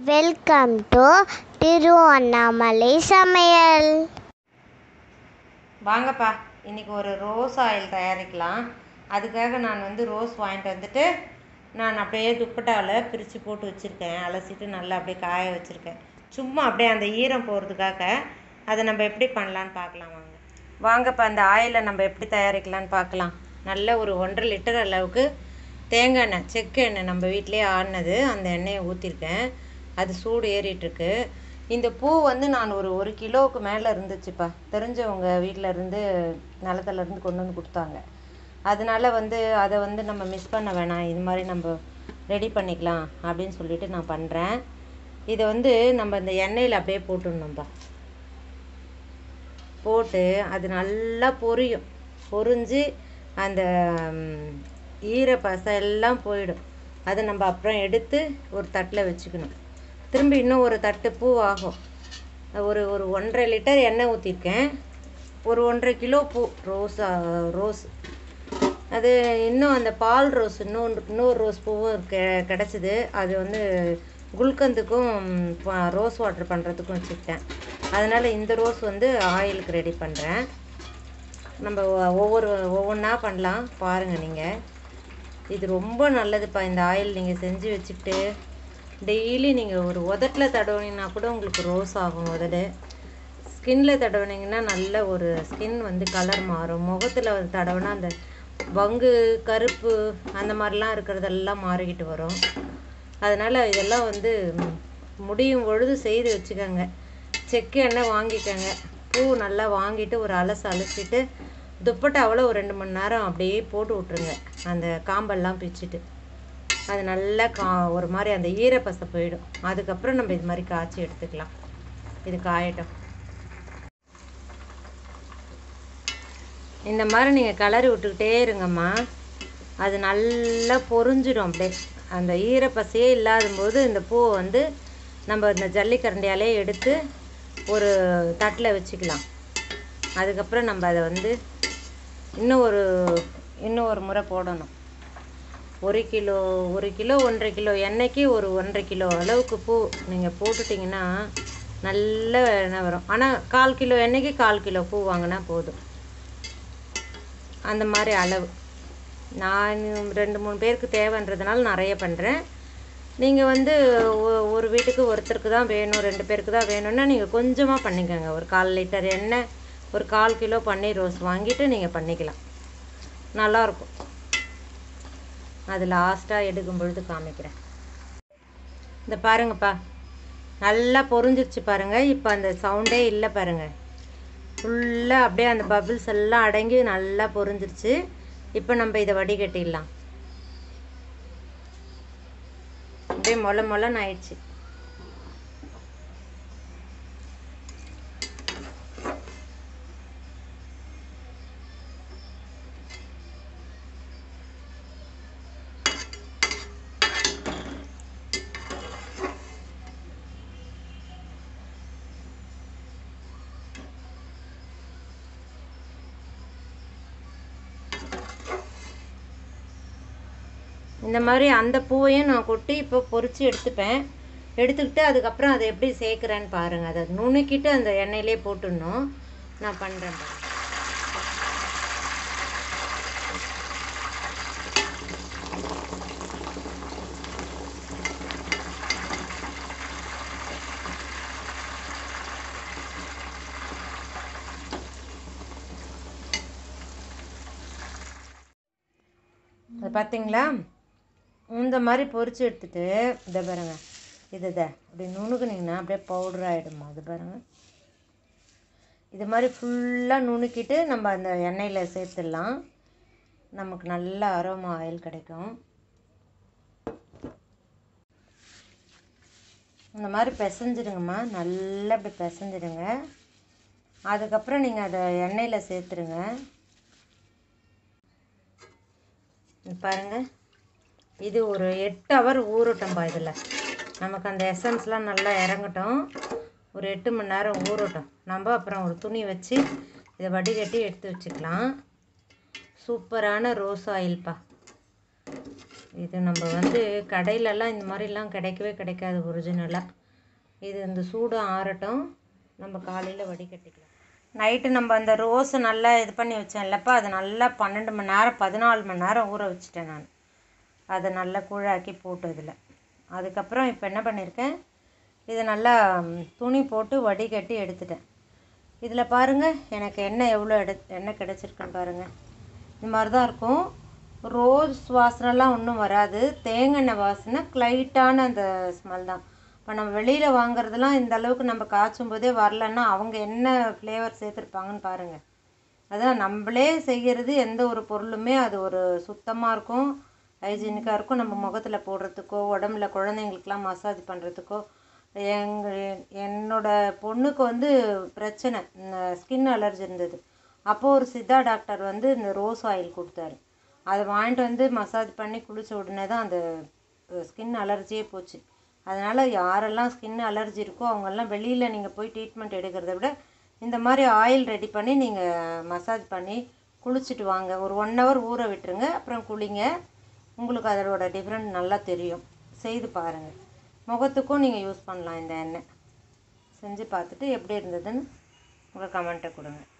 welcome to Tiruvannamalai சமையல் வாங்கப்பா இன்றைக்கி ஒரு ரோஸ் ஆயில் தயாரிக்கலாம் அதுக்காக நான் வந்து ரோஸ் வாங்கிட்டு வந்துட்டு நான் அப்படியே துப்பட்டாவில் பிரித்து போட்டு வச்சுருக்கேன் அலசிட்டு நல்லா அப்படியே காய வச்சுருக்கேன் சும்மா அப்படியே அந்த ஈரம் போகிறதுக்காக அதை நம்ம எப்படி பண்ணலான்னு பார்க்கலாம் வாங்க வாங்கப்பா அந்த ஆயிலை நம்ம எப்படி தயாரிக்கலான்னு பார்க்கலாம் நல்ல ஒரு ஒன்றரை லிட்டர் அளவுக்கு தேங்காய் எண்ணெய் செக்கு எண்ணெய் நம்ம வீட்டிலேயே ஆடினது அந்த எண்ணெயை ஊற்றிருக்கேன் அது சூடு ஏறிட்டுருக்கு இந்த பூ வந்து நான் ஒரு ஒரு கிலோவுக்கு மேலே இருந்துச்சுப்பா தெரிஞ்சவங்க வீட்டில் இருந்து நிலத்துல இருந்து கொண்டு வந்து கொடுத்தாங்க அதனால வந்து அதை வந்து நம்ம மிஸ் பண்ண வேணாம் இது மாதிரி நம்ம ரெடி பண்ணிக்கலாம் அப்படின்னு சொல்லிட்டு நான் பண்ணுறேன் இதை வந்து நம்ம இந்த எண்ணெயில் அப்படியே போட்டுடணும்ப்பா போட்டு அது நல்லா பொரியும் பொரிஞ்சு அந்த ம், ஈரப்பசை எல்லாம் போயிடும் அதை நம்ம அப்புறம் எடுத்து ஒரு தட்டில் வச்சுக்கணும் திரும்பி இன்னும் ஒரு தட்டு பூ ஆகும் ஒரு ஒரு ஒன்றரை லிட்டர் எண்ணெய் ஊற்றிருக்கேன் ஒரு ஒன்றரை கிலோ பூ ரோஸ் ரோஸ் அது இன்னும் அந்த பால் ரோஸ் இன்னொன்று இன்னொரு ரோஸ் பூவும் கெ கிடச்சிது அது வந்து குல்கந்துக்கும் ப- ரோஸ் வாட்டர் பண்ணுறதுக்கும் வச்சுக்கிட்டேன் அதனால் இந்த ரோஸ் வந்து ஆயிலுக்கு ரெடி பண்ணுறேன் நம்ம ஒ- ஒவ்வொரு ஒவ்வொன்றா பண்ணலாம் பாருங்கள் நீங்கள் இது ரொம்ப நல்லதுப்பா இந்த ஆயில் நீங்கள் செஞ்சு வச்சுக்கிட்டு டெய்லி நீங்கள் ஒரு உதட்டில் தடவுனீங்கன்னா கூட உங்களுக்கு ரோஸ் ஆகும் உதடு ஸ்கின்ல தடவுனீங்கன்னா நல்ல ஒரு ஸ்கின் வந்து கலர் மாறும் முகத்தில் தடவுனா அந்த வங்கு கருப்பு அந்த மாதிரிலாம் இருக்கிறதெல்லாம் மாறிக்கிட்டு வரும் அதனால் இதெல்லாம் வந்து ம், முடியும் பொழுது செய்து வச்சுக்கோங்க செக்கு எண்ணெய் வாங்கிக்கோங்க பூ நல்லா வாங்கிட்டு ஒரு அலசு அலசிட்டு துப்பட்டாவில் ஒரு ரெண்டு மணி நேரம் அப்படியே போட்டு விட்ருங்க அந்த காம்பெல்லாம் பிச்சுட்டு அது நல்லா கா ஒரு மாதிரி அந்த ஈரப்பசை போயிடும் அதுக்கப்புறம் நம்ம இது மாதிரி காய்ச்சி எடுத்துக்கலாம் இது காயட்டும் இந்த மாதிரி நீங்கள் கலரி விட்டுக்கிட்டே இருங்கம்மா அது நல்லா பொரிஞ்சிடும் அப்படியே அந்த ஈரப்பசையே இல்லாத போது இந்த பூவை வந்து நம்ம இந்த ஜல்லிக்கரண்டியாலே எடுத்து ஒரு தட்டில் வச்சுக்கலாம் அதுக்கப்புறம் நம்ம அதை வந்து இன்னும் ஒரு இன்னும் ஒரு முறை போடணும் ஒரு கிலோ ஒரு கிலோ ஒன்றரை கிலோ எண்ணெய்க்கு ஒரு ஒன்றரை கிலோ அளவுக்கு பூ நீங்கள் போட்டுட்டிங்கன்னா நல்ல எண்ணெய் வரும் ஆனால் கால் கிலோ எண்ணெய்க்கு கால் கிலோ பூ வாங்கினா போதும் அந்த மாதிரி அளவு நான் ரெண்டு மூணு பேருக்கு தேவைன்றதுனால நிறைய பண்ணுறேன் நீங்கள் வந்து ஒ- ஒரு வீட்டுக்கு ஒருத்தருக்கு தான் வேணும் ரெண்டு பேருக்கு தான் வேணும்னா நீங்கள் கொஞ்சமாக பண்ணிக்கோங்க ஒரு கால் லிட்டர் எண்ணெய் ஒரு கால் கிலோ பன்னீர் ரோஸ் வாங்கிட்டு நீங்கள் பண்ணிக்கலாம் நல்லாயிருக்கும் அது லாஸ்ட்டாக எடுக்கும் பொழுது காமிக்கிறேன் இந்த பாருங்கப்பா நல்லா பொரிஞ்சிருச்சு பாருங்க இப்போ அந்த சவுண்டே இல்லை பாருங்க ஃபுல்லாக அப்படியே அந்த பபிள்ஸ் எல்லாம் அடங்கி நல்லா பொரிஞ்சிருச்சு இப்போ நம்ம இதை வடிகட்டிடலாம் அப்படியே மொள மொளன்னு ஆயிடுச்சு இந்த மாதிரி அந்த பூவையும் நான் கொட்டி இப்போ பொரிச்சு எடுத்துப்பேன் எடுத்துக்கிட்டு அதுக்கப்புறம் அதை எப்படி சேர்க்குறேன்னு பாருங்கள் அதை நுணுக்கிட்டு அந்த எண்ணெயிலே போட்டுடணும் நான் பண்ணுறேன் பாருங்க அது பார்த்தீங்களா இந்த மாதிரி பொரிச்சு எடுத்துட்டு இதை பாருங்க இது இதை அப்படி நுணுக்குனீங்கன்னா அப்படியே பவுடர் ஆகிடுமா அது பாருங்க இது மாதிரி ஃபுல்லாக நுணுக்கிட்டு நம்ம அந்த எண்ணெயில் சேர்த்துடலாம் நமக்கு நல்ல அரோமா ஆயில் கிடைக்கும் இந்த மாதிரி பிசைஞ்சிடுங்கம்மா நல்லா இப்படி பிசைஞ்சிடுங்க அதுக்கப்புறம் நீங்கள் அதை எண்ணெயில் சேர்த்துருங்க இங்க பாருங்க இது ஒரு எட்டு ஹவர் ஊறட்டும்பா இதில் நமக்கு அந்த எசன்ஸ்லாம் நல்லா இறங்கட்டும் ஒரு எட்டு மணி நேரம் ஊறட்டும் நம்ம அப்புறம் ஒரு துணி வச்சு இதை வடிகட்டி எடுத்து வச்சுக்கலாம் சூப்பரான ரோஸ் ஆயில்ப்பா இது நம்ம வந்து கடையிலலாம் இந்த மாதிரிலாம் கிடைக்கவே கிடைக்காது ஒரிஜினலாக இது இந்த சூடு ஆறட்டும் நம்ம காலையில் வடிகட்டிக்கலாம் நைட்டு நம்ம அந்த ரோஸை நல்லா இது பண்ணி வச்சேன்லப்பா அது நல்லா பன்னெண்டு மணி நேரம் பதினாலு மணி நேரம் ஊற வச்சுட்டேன் நான் அதை நல்லா கூழாக்கி போட்டு இதில் அதுக்கப்புறம் இப்போ என்ன பண்ணியிருக்கேன் இதை நல்லா ம், துணி போட்டு வடிகட்டி எடுத்துட்டேன் இதில் பாருங்கள் எனக்கு எண்ணெய் எவ்வளோ எடு எண்ணெய் கிடச்சிருக்குன்னு பாருங்கள் இந்த மாதிரி தான் இருக்கும் ரோஸ் வாசனைலாம் ஒன்றும் வராது தேங்காய் வாசனை லைட்டான அந்த ஸ்மெல் தான் இப்போ நம்ம வெளியில் வாங்குறதெல்லாம் இந்த அளவுக்கு நம்ம காய்ச்சும் போதே வரலன்னா அவங்க என்ன ஃப்ளேவர் சேர்த்துருப்பாங்கன்னு பாருங்கள் அதான் நம்மளே செய்கிறது எந்த ஒரு பொருளுமே அது ஒரு சுத்தமாக இருக்கும் ஹைஜீனிக்காக இருக்கும் நம்ம முகத்தில் போடுறதுக்கோ உடம்புல குழந்தைங்களுக்குலாம் மசாஜ் பண்ணுறதுக்கோ எங்கள் என்னோட பொண்ணுக்கு வந்து பிரச்சனை ஸ்கின் அலர்ஜி இருந்தது அப்போது ஒரு சித்தா டாக்டர் வந்து இந்த ரோஸ் ஆயில் கொடுத்தாரு அதை வாங்கிட்டு வந்து மசாஜ் பண்ணி குளித்த உடனே தான் அந்த ஸ்கின் அலர்ஜியே போச்சு அதனால் யாரெல்லாம் ஸ்கின் அலர்ஜி இருக்கோ அவங்கெல்லாம் வெளியில் நீங்கள் போய் ட்ரீட்மெண்ட் எடுக்கிறத விட இந்த மாதிரி ஆயில் ரெடி பண்ணி நீங்கள் மசாஜ் பண்ணி குளிச்சுட்டு வாங்க ஒரு ஒன் ஹவர் ஊற விட்டுருங்க அப்புறம் குளிங்க உங்களுக்கு அதோட டிஃப்ரெண்ட் நல்லா தெரியும் செய்து பாருங்கள் முகத்துக்கும் நீங்கள் யூஸ் பண்ணலாம் இந்த எண்ணெய் செஞ்சு பார்த்துட்டு எப்படி இருந்ததுன்னு உங்கள் கமெண்ட்டை கொடுங்க